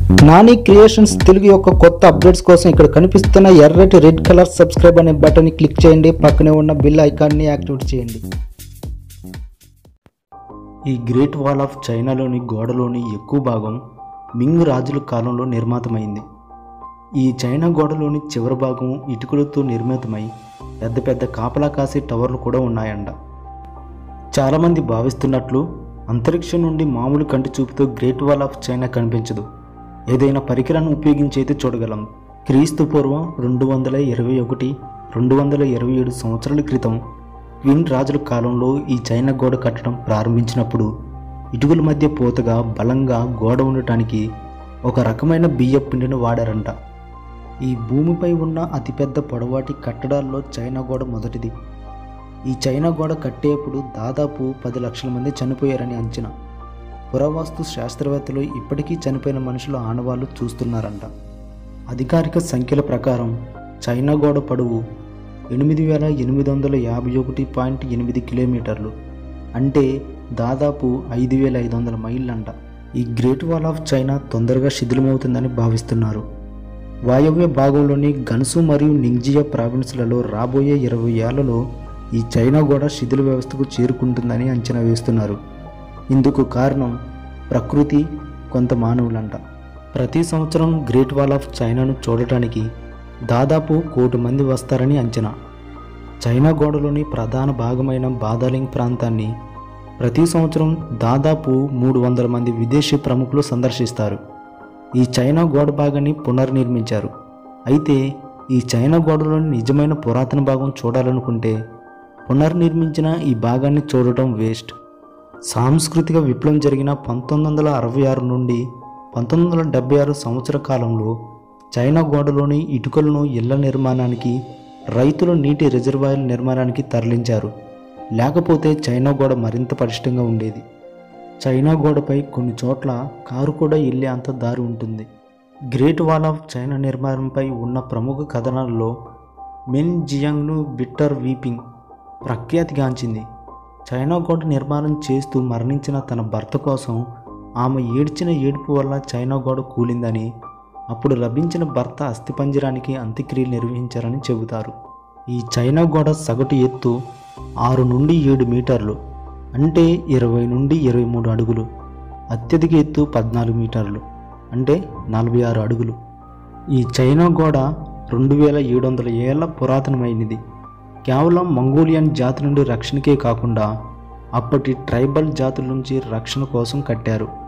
Nani creations Telugu యొక్క కొత్త updates కోసం ఇక్కడ కనిపిస్తున్న ఎర్రటి రెడ్ కలర్ సబ్స్క్రైబ్ అనే బటన్ని క్లిక్ చేయండి పక్కనే ఉన్న బిల్ ఐకాన్ని యాక్టివేట్ చేయండి ఈ గ్రేట్ వాల్ ఆఫ్ చైనాలోని గోడలోని ఎక్కువ భాగం మింగ్ రాజుల కాలంలో నిర్మాతమైంది ఈ చైనా గోడలోని చివరి భాగం ఇటుకలతో నిర్మితమై పెద్ద పెద్ద కాపలా కాసే టవర్లు కూడా ఉన్నాయంట చాలామంది భావిస్తున్నట్లు అంతరిక్షం నుండి మామూలు కంటి చూపుతో గ్రేట్ వాల్ ఆఫ్ చైనా కనిపించదు ఏదైనా పరికరాన్ని ఉపయోగించి అయితే చూడగలం క్రీస్తు పూర్వం రెండు వందల ఇరవై ఒకటి రెండు వందల ఇరవై ఏడు సంవత్సరాల క్రితం క్వీన్ రాజుల కాలంలో ఈ చైనా గోడ కట్టడం ప్రారంభించినప్పుడు ఇటుకల మధ్య పూతగా బలంగా గోడ ఉండటానికి ఒక రకమైన బియ్య పిండిని వాడారంట ఈ భూమిపై ఉన్న అతిపెద్ద పొడవాటి కట్టడాల్లో చైనా గోడ మొదటిది ఈ చైనా గోడ కట్టేప్పుడు దాదాపు పది లక్షల మంది చనిపోయారని అంచనా పురావస్తు శాస్త్రవేత్తలు ఇప్పటికీ చనిపోయిన మనుషుల ఆనవాళ్లు చూస్తున్నారంట అధికారిక సంఖ్యల ప్రకారం చైనా గోడ పొడవు ఎనిమిది వేల ఎనిమిది వందల యాభై ఒకటి పాయింట్ ఎనిమిది కిలోమీటర్లు అంటే దాదాపు ఐదు వేల ఐదు వందల మైళ్ళంట ఈ గ్రేట్ వాల్ ఆఫ్ చైనా తొందరగా శిథిలమవుతుందని భావిస్తున్నారు వాయవ్య భాగంలోని గన్సు మరియు నింగ్జియా ప్రావిన్స్లలో రాబోయే ఇరవై ఏళ్లలో ఈ చైనా గోడ శిథిల వ్యవస్థకు చేరుకుంటుందని అంచనా వేస్తున్నారు ఇందుకు కారణం ప్రకృతి కొంత మానవులంట ప్రతి సంవత్సరం గ్రేట్ వాల్ ఆఫ్ చైనాను చూడటానికి దాదాపు కోటి మంది వస్తారని అంచనా చైనా గోడలోని ప్రధాన భాగమైన బాదాలింగ్ ప్రాంతాన్ని ప్రతి సంవత్సరం దాదాపు మూడు వందల మంది విదేశీ ప్రముఖులు సందర్శిస్తారు ఈ చైనా గోడ భాగాన్ని పునర్నిర్మించారు అయితే ఈ చైనా గోడలోని నిజమైన పురాతన భాగం చూడాలనుకుంటే పునర్నిర్మించిన ఈ భాగాన్ని చూడటం వేస్ట్ సాంస్కృతిక విప్లవం జరిగిన పంతొమ్మిది వందల అరవై ఆరు నుండి పంతొమ్మిది వందల డెబ్బై ఆరు సంవత్సర కాలంలో చైనా గోడలోని ఇటుకలను ఇళ్ల నిర్మాణానికి రైతులు నీటి రిజర్వాయర్ల నిర్మాణానికి తరలించారు లేకపోతే చైనా గోడ మరింత పటిష్టంగా ఉండేది చైనా గోడపై కొన్ని చోట్ల కారు కూడా వెళ్ళే అంత దారి ఉంటుంది గ్రేట్ వాల్ ఆఫ్ చైనా నిర్మాణంపై ఉన్న ప్రముఖ కథనాల్లో మెన్ జియాంగ్ను బిట్టర్ వీపింగ్ ప్రఖ్యాతిగాంచింది చైనా గోడ నిర్మాణం చేస్తూ మరణించిన తన భర్త కోసం ఆమె ఏడ్చిన ఏడుపు వల్ల చైనా గోడ కూలిందని అప్పుడు లభించిన భర్త అస్థిపంజరానికి అంత్యక్రియలు నిర్వహించారని చెబుతారు ఈ చైనా గోడ సగటు ఎత్తు ఆరు నుండి ఏడు మీటర్లు అంటే ఇరవై నుండి ఇరవై మూడు అడుగులు అత్యధిక ఎత్తు పద్నాలుగు మీటర్లు అంటే నలభై ఆరు అడుగులు ఈ చైనా గోడ రెండు వేల ఏడు వందల ఏళ్ల పురాతనమైనది కేవలం మంగోలియన్ జాతి నుండి రక్షణకే కాకుండా అప్పటి ట్రైబల్ జాతుల నుంచి రక్షణ కోసం కట్టారు